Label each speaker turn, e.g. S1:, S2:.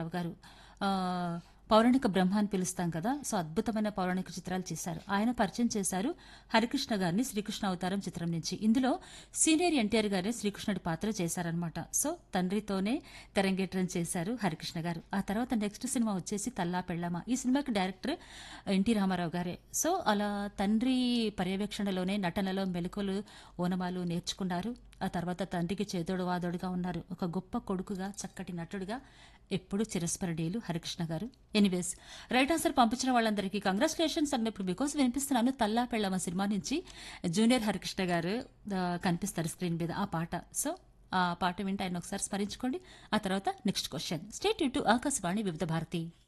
S1: రామారావు గారు ఆ, పౌరాణిక బ్రహ్మ అని పిలుస్తాం కదా సో అద్భుతమైన పౌరాణిక చిత్రాలు చేశారు ఆయన పరిచయం చేశారు హరికృష్ణ గారిని శ్రీకృష్ణ అవతారం చిత్రం నుంచి ఇందులో సీనియర్ ఎన్టీఆర్ గారే శ్రీకృష్ణుడి పాత్ర చేశారనమాట సో తండ్రితోనే తెరంగేట్రం చేశారు హరికృష్ణ గారు ఆ తర్వాత నెక్స్ట్ సినిమా వచ్చేసి తల్లా పెళ్ళమ్మ ఈ సినిమాకి డైరెక్టర్ ఎన్టీ రామారావు గారే సో అలా తండ్రి పర్యవేక్షణలోనే నటనలో మెలకులు ఓనమాలు నేర్చుకున్నారు ఆ తర్వాత తండ్రికి చేదోడు వాదోడుగా ఉన్నారు ఒక గొప్ప కొడుకుగా చక్కటి నటుడుగా ఎప్పుడు చిరస్మరణీయులు హరికృష్ణ గారు ఎనీవేస్ రైట్ ఆన్సర్ పంపించిన వాళ్ళందరికీ కంగ్రాచులేషన్స్ అన్నప్పుడు బికాస్ వినిపిస్తున్నాను తల్లా పెళ్ళమ్మ సినిమా నుంచి జూనియర్ హరికృష్ణ గారు ఆ, కనిపిస్తారు స్క్రీన్ మీద ఆ పాట సో ఆ పాట వింటే ఆయన ఒకసారి స్మరించుకోండి ఆ తర్వాత next question state to Akashvani Vividh Bharati